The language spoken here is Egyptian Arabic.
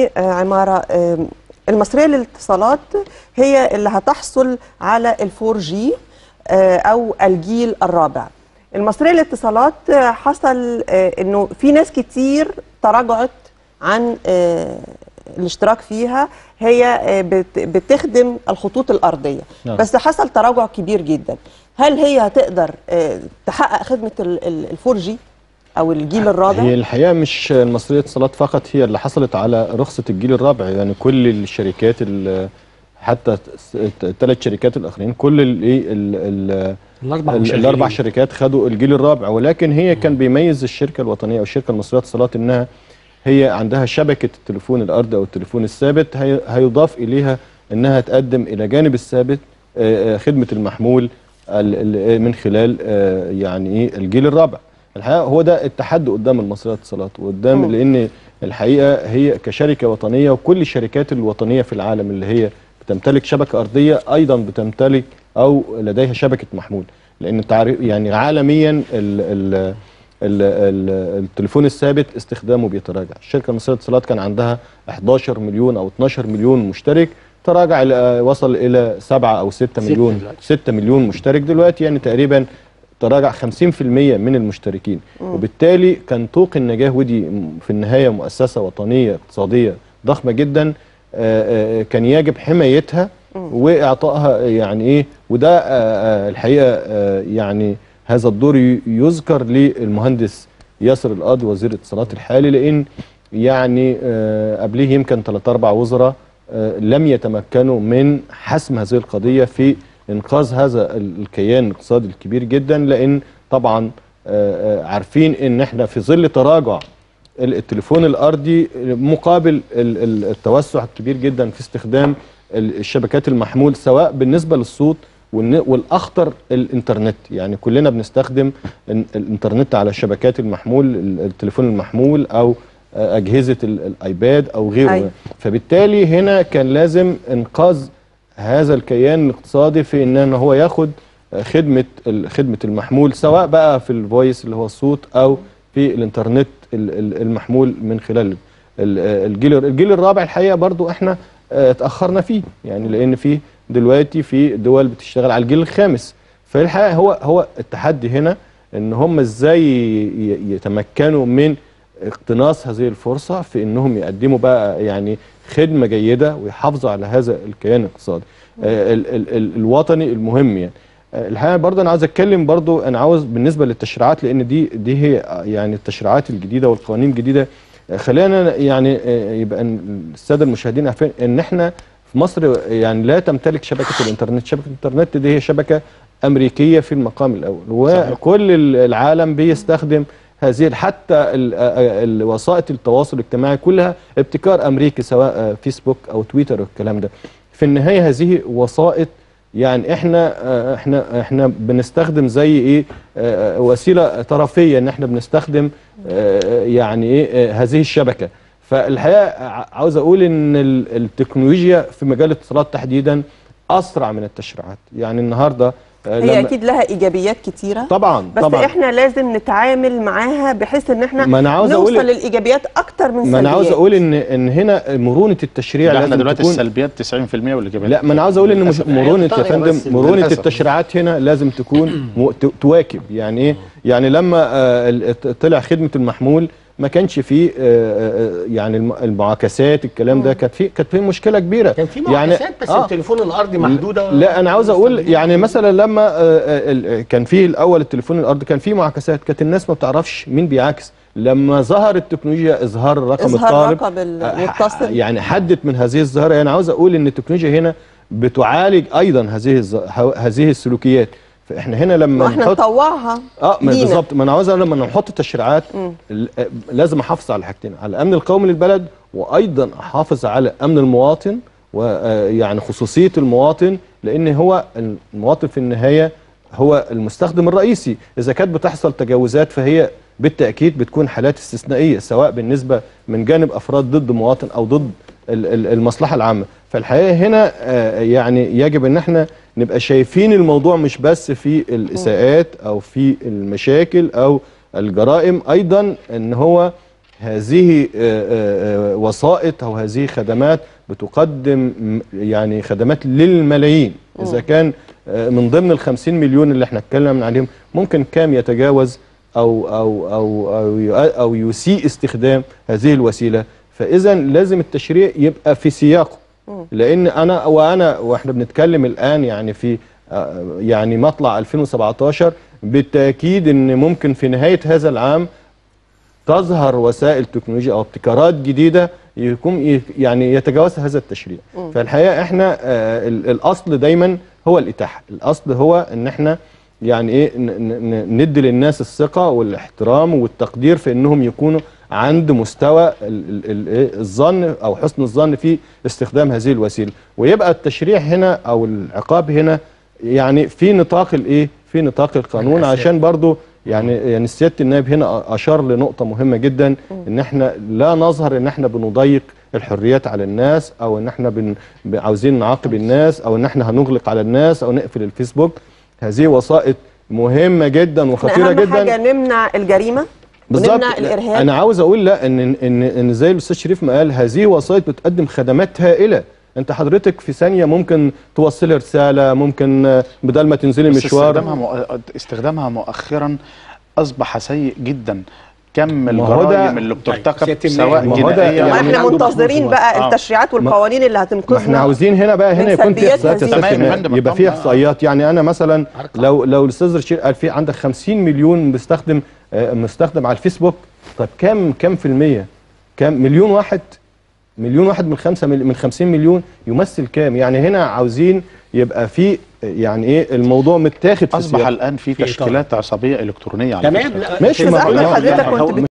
عماره آم، المصريه للاتصالات هي اللي هتحصل على الفور جي او الجيل الرابع المصريه للاتصالات آه، حصل آه، انه في ناس كتير تراجعت عن آه، الاشتراك فيها هي آه، بت- بتخدم الخطوط الارضيه نعم. بس حصل تراجع كبير جدا هل هي هتقدر آه، تحقق خدمه الفور جي او الجيل الرابع هي الحقيقه مش المصريه اتصالات فقط هي اللي حصلت على رخصه الجيل الرابع يعني كل الشركات ال- حتى الثلاث شركات الاخرين كل الايه ال- ال- الاربع ال- مشغلين. الاربع شركات خدوا الجيل الرابع ولكن هي كان بيميز الشركه الوطنيه او الشركه المصريه للاتصالات انها هي عندها شبكه التليفون الارضي او التليفون الثابت هي هيضاف اليها انها تقدم الى جانب الثابت آه، آه، خدمه المحمول ال- ال- من خلال آه، يعني ايه الجيل الرابع الحقيقه هو ده التحدي قدام المصريه للاتصالات وقدام مم. لان الحقيقه هي كشركه وطنيه وكل الشركات الوطنيه في العالم اللي هي بتمتلك شبكه ارضيه ايضا بتمتلك او لديها شبكه محمول لان تعريف يعني عالميا ال ال ال ال التليفون الثابت استخدامه بيتراجع الشركه المصريه للاتصالات كان عندها 11 مليون او 12 مليون مشترك تراجع إلى- وصل الى 7 او 6 ستة مليون دلوقتي. 6 مليون مشترك دلوقتي يعني تقريبا تراجع 50% من المشتركين وبالتالي كان طوق النجاه ودي م- في النهايه مؤسسه وطنيه اقتصاديه ضخمه جدا آه، آه، كان يجب حمايتها واعطائها يعني ايه وده آه، آه، الحقيقه آه، يعني هذا الدور ي- يذكر للمهندس ياسر القاضي وزير الاتصالات الحالي لان يعني آه، قبليه يمكن ثلاث اربع وزراء آه، لم يتمكنوا من حسم هذه القضيه في انقاذ هذا ال- الكيان الاقتصادي الكبير جدا لان طبعا آه، آه، عارفين ان احنا في ظل تراجع ال- التليفون الارضي مقابل ال- ال- التوسع الكبير جدا في استخدام ال- الشبكات المحمول سواء بالنسبه للصوت والن- والاخطر الانترنت يعني كلنا بنستخدم ال- الانترنت على شبكات المحمول ال- التليفون المحمول او آه، اجهزه ال- الايباد او غيره أيوة. فبالتالي هنا كان لازم انقاذ هذا الكيان الاقتصادي في ان إن هو ياخد آه، خدمه ال- خدمه المحمول سواء بقى في الفويس اللي هو الصوت او في الانترنت ال- ال- المحمول من خلال ال- آه، الجيل الجيل الرابع الحقيقه برضو احنا آه، اتاخرنا فيه يعني لان في دلوقتي في دول بتشتغل على الجيل الخامس فالحقيقه هو هو التحدي هنا ان هم ازاي ي- يتمكنوا من اقتناص هذه الفرصه في انهم يقدموا بقى يعني خدمه جيده ويحافظوا على هذا الكيان الاقتصادي آه، ال- ال- ال- الوطني المهم يعني آه، الحقيقه برضه انا عاوز اتكلم برضه انا عاوز بالنسبه للتشريعات لان دي دي هي آه، يعني التشريعات الجديده والقوانين الجديده آه، خلينا يعني آه، يبقى إن الساده المشاهدين عارفين ان احنا في مصر يعني لا تمتلك شبكه الانترنت شبكه الانترنت دي هي شبكه امريكيه في المقام الاول وكل ال- العالم بيستخدم هذه حتى ال- آه، ال- وسائط التواصل الاجتماعي كلها ابتكار امريكي سواء آه، فيسبوك او تويتر والكلام ده في النهايه هذه وسائط يعني احنا آه، احنا احنا بنستخدم زي ايه آه، آه، وسيله طرفيه ان احنا بنستخدم آه، يعني ايه آه، هذه الشبكه فالحقيقه ع- عاوز اقول ان ال- التكنولوجيا في مجال الاتصالات تحديدا اسرع من التشريعات يعني النهارده آه، هي لما- اكيد لها ايجابيات كتيره طبعا بس طبعا احنا لازم نتعامل معاها بحيث ان احنا ما أنا عاوز نوصل أقول- للايجابيات اكتر من ما انا عاوز سلبيات. اقول ان ان هنا مرونه التشريع لا احنا لازم دلوقتي تكون السلبيات 90% والايجابيات لا ما انا عاوز اقول ان مش للأسف. مرونه يا طاغية فندم بس مرونه للأسف. التشريعات هنا لازم تكون م- ت- تواكب يعني ايه يعني لما آه، ال- طلع خدمه المحمول ما كانش فيه آه، آه، يعني الم- المعاكسات الكلام ده كانت في كانت في مشكله كبيره كان في يعني معاكسات بس آه. التليفون الارضي محدوده لا انا عاوز اقول يعني مثلا لما آه، آه، ال- كان فيه الاول التليفون الارضي كان فيه معاكسات كانت الناس ما بتعرفش مين بيعاكس لما ظهر التكنولوجيا اظهار الرقم إظهار الطالب رقم ال- آه، المتصل. يعني حدت من هذه الظاهره انا عاوز اقول ان التكنولوجيا هنا بتعالج ايضا هذه الظ- ه- هذه السلوكيات فاحنا هنا لما واحنا نحط نطوعها اه ما لينا. بالظبط ما انا عاوز أقول لما نحط تشريعات ل- آه، لازم احافظ على حاجتين على الامن القومي للبلد وايضا احافظ على امن المواطن ويعني خصوصيه المواطن لان هو المواطن في النهايه هو المستخدم الرئيسي اذا كانت بتحصل تجاوزات فهي بالتاكيد بتكون حالات استثنائيه سواء بالنسبه من جانب افراد ضد مواطن او ضد ال- ال- المصلحه العامه فالحقيقه هنا آه، يعني يجب ان احنا نبقى شايفين الموضوع مش بس في الاساءات او في المشاكل او الجرائم ايضا ان هو هذه آه، آه، آه، وسائط او هذه خدمات بتقدم م- يعني خدمات للملايين اذا كان آه، من ضمن ال 50 مليون اللي احنا اتكلمنا عليهم ممكن كام يتجاوز او او او او يؤ- او يسيء استخدام هذه الوسيله فاذا لازم التشريع يبقى في سياقه لان انا وانا واحنا بنتكلم الان يعني في آه، يعني مطلع 2017 بالتاكيد ان ممكن في نهايه هذا العام تظهر وسائل تكنولوجيا او ابتكارات جديده يكون ي- يعني يتجاوزها هذا التشريع فالحقيقه احنا آه، ال- الاصل دايما هو الاتاحه الاصل هو ان احنا يعني ايه ن- ن- ن- ندي للناس الثقه والاحترام والتقدير في انهم يكونوا عند مستوى ال- ال- ال- إيه الظن او حسن الظن في استخدام هذه الوسيله ويبقى التشريع هنا او العقاب هنا يعني في نطاق الايه في نطاق القانون الأساس. عشان برضو يعني يعني سياده النائب هنا اشار لنقطه مهمه جدا ان احنا لا نظهر ان احنا بنضيق الحريات على الناس او ان احنا بن ب- عاوزين نعاقب الناس او ان احنا هنغلق على الناس او نقفل الفيسبوك هذه وسائط مهمه جدا وخطيره اهم جدا حاجه نمنع الجريمه بالظبط ونمنع الارهاب انا عاوز اقول لا ان ان ان زي الاستاذ شريف ما قال هذه وسائط بتقدم خدمات هائله انت حضرتك في ثانيه ممكن توصلي رساله ممكن آه، بدل ما تنزلي بس مشوار استخدامها مؤ... استخدامها مؤخرا اصبح سيء جدا كم ما هو ده- الجرائم اللي طيب، بترتكب سيادة سواء النائب. ما هو ده جنائيه ما يعني احنا عنده منتظرين محفوظ بقى آه. التشريعات والقوانين اللي ما هتنقذنا احنا عاوزين هنا بقى من هنا يكون في سلبيات احصائيات هذه يا أستاذ تمام يا سيدنا. فندم، يبقى في طبعا. احصائيات يعني انا مثلا أرقام. لو لو الاستاذ رشيد قال في عندك 50 مليون بيستخدم آه، مستخدم على الفيسبوك طب كم كم في المية كم مليون واحد مليون واحد من خمسة مل- من 50 مليون يمثل كام يعني هنا عاوزين يبقى في يعني ايه الموضوع متاخد في اصبح سياق. الان في في إطار. تشكيلات عصبيه الكترونيه على تمام فكرة. لا ماشي أستاذ ما أحمد هو- حضرتك ما هو- كنت